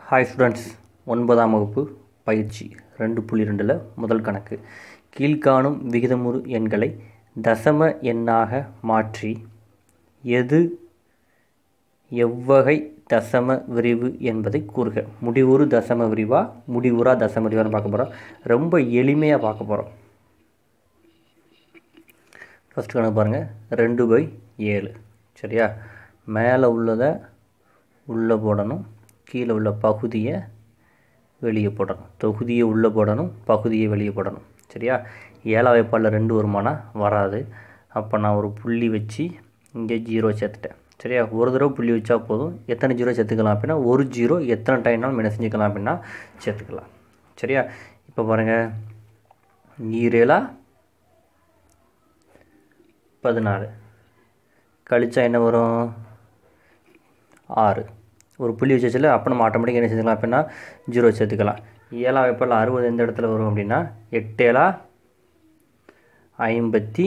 hi students ஒன்பதாம் வகுப்பு பயிற்சி ரெண்டு புள்ளி ரெண்டில் முதல் கணக்கு கீழ்காணும் விகிதமுறு எண்களை தசம எண்ணாக மாற்றி எது எவ்வகை தசம விரிவு என்பதை கூறுக முடிவுறு தசம விரிவா முடிவுறா தசம விரிவான்னு பார்க்க போகிறோம் ரொம்ப எளிமையாக பார்க்க போகிறோம் ஃபஸ்ட் கணக்கு பாருங்கள் ரெண்டு பை ஏழு சரியா மேலே உள்ளதை உள்ளே போடணும் கீழே உள்ள பகுதியை வெளியே போடணும் தொகுதியை உள்ளே போடணும் பகுதியை வெளியே போடணும் சரியா ஏழாம் வாய்ப்பாடில் ரெண்டு வருமானா வராது அப்போ நான் ஒரு புள்ளி வச்சு இங்கே ஜீரோ சேர்த்துட்டேன் சரியா ஒரு தடவை புள்ளி வச்சா போதும் எத்தனை ஜீரோ சேர்த்துக்கலாம் அப்படின்னா ஒரு ஜீரோ எத்தனை டைம்னாலும் என்ன செஞ்சுக்கலாம் அப்படின்னா சேர்த்துக்கலாம் சரியா இப்போ பாருங்கள் ஈரேலா பதினாலு கழிச்சா என்ன வரும் ஆறு ஒரு புள்ளி வச்சுல அப்போ நம்ம ஆட்டோமேட்டிக்காக என்ன செஞ்சுக்கலாம் அப்படின்னா ஜீரோ சேர்த்துக்கலாம் ஏழாம் வாய்ப்பால் அறுபது எந்த இடத்துல வரும் அப்படின்னா எட்டேலா ஐம்பத்தி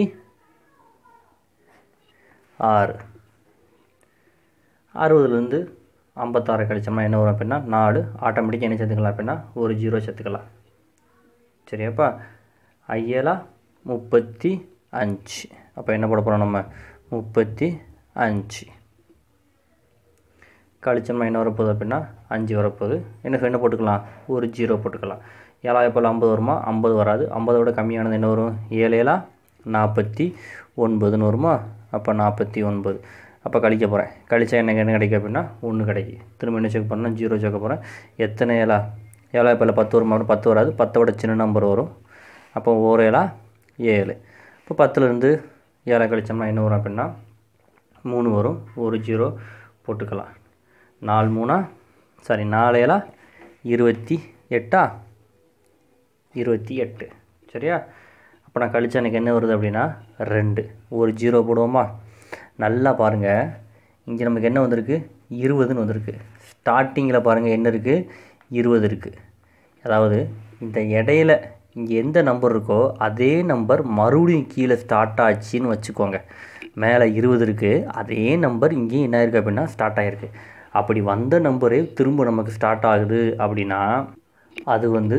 ஆறு அறுபதுலேருந்து ஐம்பத்தாறு கழிச்சோம்னா என்ன வரும் அப்படின்னா நாலு ஆட்டோமேட்டிக்காக என்ன சேர்த்துக்கலாம் அப்படின்னா ஒரு ஜீரோ சேர்த்துக்கலாம் சரியாப்பா ஐயலா முப்பத்தி அஞ்சு அப்போ என்ன போட போகிறோம் நம்ம முப்பத்தி அஞ்சு கழிச்சோம்னா என்ன வரப்போகுது அப்படின்னா அஞ்சு வரப்போகுது என்ன என்ன போட்டுக்கலாம் ஒரு ஜீரோ போட்டுக்கலாம் ஏழாயிரம் போல் ஐம்பது வருமா ஐம்பது வராது ஐம்பதோட கம்மியானது என்ன வரும் ஏழு ஏழா நாற்பத்தி ஒன்பதுன்னு வருமா அப்போ நாற்பத்தி ஒன்பது அப்போ கழிக்க போகிறேன் கழிச்சா எனக்கு என்ன கிடைக்கும் அப்படின்னா ஒன்று கிடைக்கும் திரும்ப என்ன செக் பண்ணால் ஜீரோ சேர்க்க போகிறேன் எத்தனை ஏழா ஏழாயிரம் போல் பத்து வருமா அப்படின்னா பத்து வராது பத்தோட சின்ன நம்பர் வரும் அப்போ ஒரு ஏழா ஏழு இப்போ பத்துலேருந்து ஏழை கழிச்சோம்னா என்ன வரும் அப்படின்னா மூணு வரும் ஒரு ஜீரோ போட்டுக்கலாம் நாலு மூணா சாரி நாலு ஏழா இருபத்தி எட்டா இருபத்தி எட்டு சரியா அப்போ நான் கழிச்சா எனக்கு என்ன வருது அப்படின்னா ரெண்டு ஒரு ஜீரோ போடுவோமா நல்லா பாருங்கள் இங்கே நமக்கு என்ன வந்திருக்கு இருபதுன்னு வந்திருக்கு ஸ்டார்டிங்கில் பாருங்கள் என்ன இருக்குது இருபது இருக்குது அதாவது இந்த இடையில இங்கே எந்த நம்பர் இருக்கோ அதே நம்பர் மறுபடியும் கீழே ஸ்டார்ட் ஆச்சுன்னு வச்சுக்கோங்க மேலே இருபது இருக்குது அதே நம்பர் இங்கேயும் என்ன இருக்குது அப்படின்னா ஸ்டார்ட் ஆகிருக்கு அப்படி வந்த நம்பரே திரும்ப நமக்கு ஸ்டார்ட் ஆகுது அப்படின்னா அது வந்து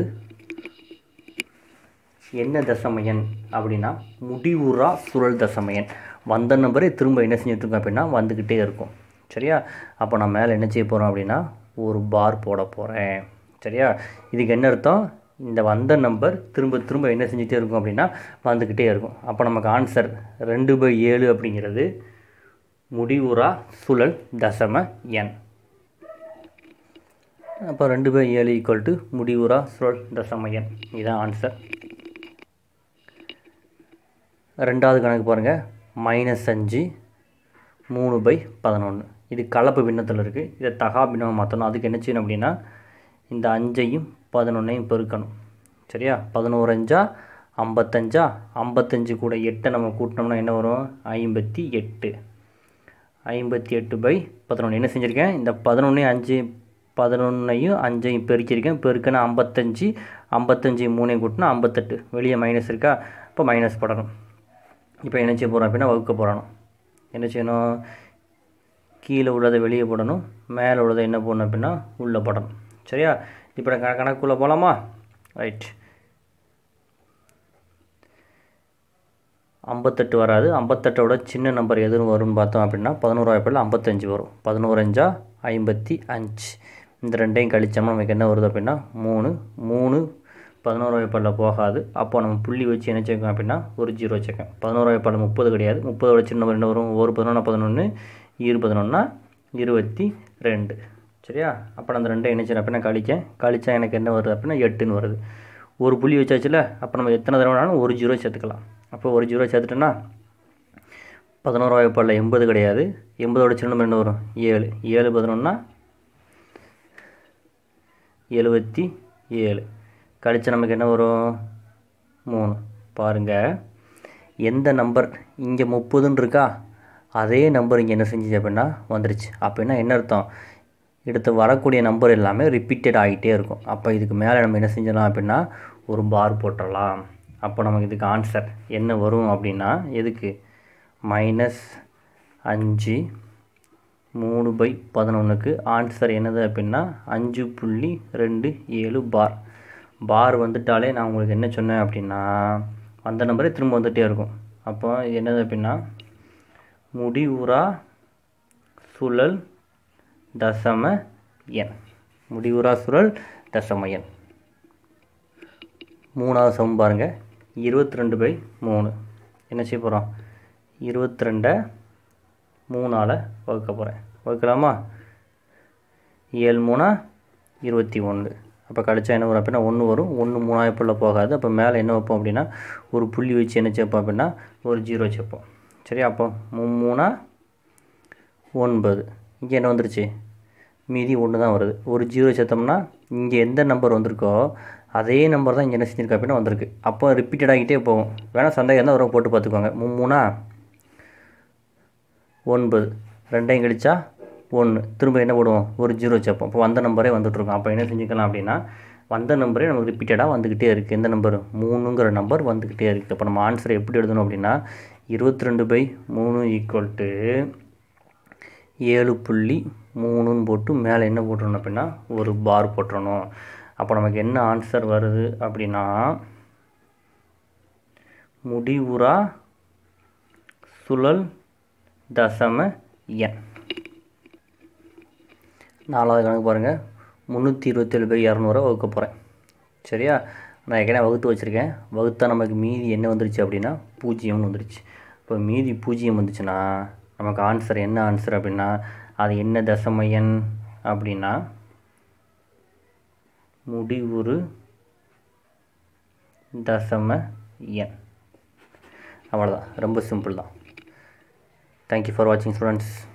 என்ன தசமயன் அப்படின்னா முடிவுறா சுழல் தசமயன் வந்த நம்பரே திரும்ப என்ன செஞ்சுட்ருக்கோம் அப்படின்னா வந்துக்கிட்டே இருக்கும் சரியா அப்போ நான் மேலே என்ன செய்ய போகிறோம் அப்படின்னா ஒரு பார் போட போகிறேன் சரியா இதுக்கு என்ன அர்த்தம் இந்த வந்த நம்பர் திரும்ப திரும்ப என்ன செஞ்சுட்டே இருக்கும் அப்படின்னா வந்துக்கிட்டே இருக்கும் அப்போ நமக்கு ஆன்சர் ரெண்டு பை ஏழு அப்படிங்கிறது முடிவுறா சுழல் தசம எண் அப்போ ரெண்டு பை ஏழு ஈக்குவல் டு முடிவுறா சுழல் தசம எண் இதுதான் ஆன்சர் ரெண்டாவது கணக்கு பாருங்கள் மைனஸ் அஞ்சு மூணு பை பதினொன்று இது கலப்பு பின்னத்தில் இருக்குது இதை தகா பின்னமாக மாற்றணும் அதுக்கு என்ன செய்யணும் அப்படின்னா இந்த அஞ்சையும் பதினொன்றையும் பெருக்கணும் சரியா பதினோரு அஞ்சா ஐம்பத்தஞ்சா ஐம்பத்தஞ்சு கூட எட்டை நம்ம கூட்டினோம்னா என்ன வரும் ஐம்பத்தி எட்டு ஐம்பத்தி எட்டு பை பதினொன்று என்ன செஞ்சுருக்கேன் இந்த பதினொன்று அஞ்சு பதினொன்றையும் அஞ்சையும் பெருக்கியிருக்கேன் பெருக்கினா ஐம்பத்தஞ்சு ஐம்பத்தஞ்சு மூணையும் கூட்டினா ஐம்பத்தெட்டு வெளியே மைனஸ் இருக்கா இப்போ மைனஸ் போடணும் இப்போ என்ன செய்ய போகிறோம் அப்படின்னா வகுக்க போடணும் என்ன செய்யணும் கீழே உள்ளதை வெளியே போடணும் மேலே உள்ளதை என்ன போடணும் அப்படின்னா உள்ளே போடணும் சரியா இப்போ க கணக்குள்ளே போகலாமா ரைட் ஐம்பத்தெட்டு வராது ஐம்பத்தெட்டோட சின்ன நம்பர் எதுவும் வரும்னு பார்த்தோம் அப்படின்னா பதினோரு வாய்ப்பில் ஐம்பத்தஞ்சு வரும் பதினோரு அஞ்சா ஐம்பத்தி அஞ்சு இந்த ரெண்டையும் கழிச்சோம்னா நமக்கு என்ன வருது அப்படின்னா மூணு மூணு பதினோரு வாய்ப்பாடில் போகாது அப்போ நம்ம புள்ளி வச்சு என்ன சேர்க்கோம் அப்படின்னா ஒரு ஜீரோ சேர்க்கேன் பதினோரு வாய்ப்பாடில் முப்பது கிடையாது முப்பதோட சின்ன நம்பர் என்ன வரும் ஒரு பதினொன்று பதினொன்று இரு பதினொன்னா இருபத்தி ரெண்டு சரியா அப்போ அந்த ரெண்டை என்ன செய்யணும் அப்படின்னா கழிச்சேன் கழிச்சா எனக்கு என்ன வருது அப்படின்னா எட்டுன்னு வருது ஒரு புள்ளி வச்சாச்சுல அப்போ நம்ம எத்தனை தடவைனாலும் ஒரு ஜீரோ சேர்த்துக்கலாம் அப்போ ஒரு ஜீரோ சேர்த்துட்டோன்னா பதினோரு வாய்ப்பாடில் எண்பது கிடையாது எண்பதோட சின்ன நம்பர் என்ன வரும் ஏழு ஏழு பதினொன்னா எழுபத்தி ஏழு கழிச்சா நமக்கு என்ன வரும் மூணு பாருங்கள் எந்த நம்பர் இங்கே முப்பதுன்னு இருக்கா அதே நம்பர் இங்கே என்ன செஞ்சிச்சு அப்படின்னா வந்துருச்சு அப்படின்னா என்ன அர்த்தம் எடுத்து வரக்கூடிய நம்பர் எல்லாமே ரிப்பீட்டட் ஆகிட்டே இருக்கும் அப்போ இதுக்கு மேலே நம்ம என்ன செஞ்சிடலாம் அப்படின்னா ஒரு பார் போட்டுடலாம் அப்போ நமக்கு இதுக்கு ஆன்சர் என்ன வரும் அப்படின்னா எதுக்கு மைனஸ் அஞ்சு மூணு பை பதினொன்றுக்கு ஆன்சர் என்னது அப்படின்னா அஞ்சு புள்ளி ரெண்டு ஏழு பார் பார் வந்துட்டாலே நான் உங்களுக்கு என்ன சொன்னேன் அப்படின்னா அந்த நம்பரே திரும்ப வந்துகிட்டே இருக்கும் அப்போ இது என்னது அப்படின்னா முடிவுறா சுழல் தசம எண் முடிவுறா சுழல் தசம எண் மூணாவது சமம் பாருங்கள் இருபத்தி ரெண்டு பை மூணு என்ன செய்ய போகிறோம் இருபத்தி ரெண்டை மூணால் வகுக்க போகிறேன் வகுக்கலாமா ஏழு மூணா இருபத்தி ஒன்று அப்போ கழிச்சா என்ன வரும் அப்படின்னா ஒன்று வரும் ஒன்று மூணாயிரப்புள்ள போகாது அப்போ மேலே என்ன வைப்போம் அப்படின்னா ஒரு புள்ளி வச்சு என்ன சேர்ப்போம் அப்படின்னா ஒரு ஜீரோ சேர்ப்போம் சரியா அப்போ மூ மூணா ஒன்பது இங்கே என்ன வந்துருச்சு மீதி ஒன்று தான் வருது ஒரு ஜீரோ சேர்த்தோம்னா இங்கே எந்த நம்பர் வந்திருக்கோ அதே நம்பர் தான் இங்கே என்ன செஞ்சிருக்கா அப்படின்னா வந்திருக்கு அப்போ ரிப்பீட்டட் ஆகிட்டே போகும் வேணால் சந்தேகம் இருந்தால் ஒரு போட்டு பார்த்துக்கோங்க மூ மூணா ஒன்பது ரெண்டையும் கழிச்சா ஒன்று திரும்ப என்ன போடுவோம் ஒரு ஜீரோ சேர்ப்போம் இப்போ வந்த நம்பரே வந்துட்டுருக்கோம் அப்போ என்ன செஞ்சுக்கலாம் அப்படின்னா வந்த நம்பரே நமக்கு ரிப்பீட்டடாக வந்துக்கிட்டே இருக்குது எந்த நம்பர் மூணுங்கிற நம்பர் வந்துக்கிட்டே இருக்குது அப்போ நம்ம ஆன்சரை எப்படி எழுதணும் அப்படின்னா இருபத்தி ரெண்டு பை மூணு ஈக்குவல் டு ஏழு புள்ளி மூணுன்னு போட்டு மேலே என்ன போட்டுறணும் அப்படின்னா ஒரு பார் போட்டுறணும் அப்போ நமக்கு என்ன ஆன்சர் வருது அப்படின்னா முடிவுறா சுழல் தசம எண் நாலாவது கணக்கு பாருங்கள் முந்நூற்றி இருபத்தேழு பை இரநூறுவா வகுக்க போகிறேன் சரியா நான் ஏற்கனவே வகுத்து வச்சுருக்கேன் வகுத்தா நமக்கு மீதி என்ன வந்துருச்சு அப்படின்னா பூஜ்ஜியம்னு வந்துருச்சு இப்போ மீதி பூஜ்ஜியம் வந்துச்சுன்னா நமக்கு ஆன்சர் என்ன ஆன்சர் அப்படின்னா அது என்ன தசம எண் அப்படின்னா முடிவுறு தசம எண் அவ்வளோதான் ரொம்ப சிம்பிள் தான் தேங்க்யூ ஃபார் வாட்சிங் ஸ்டூடெண்ட்ஸ்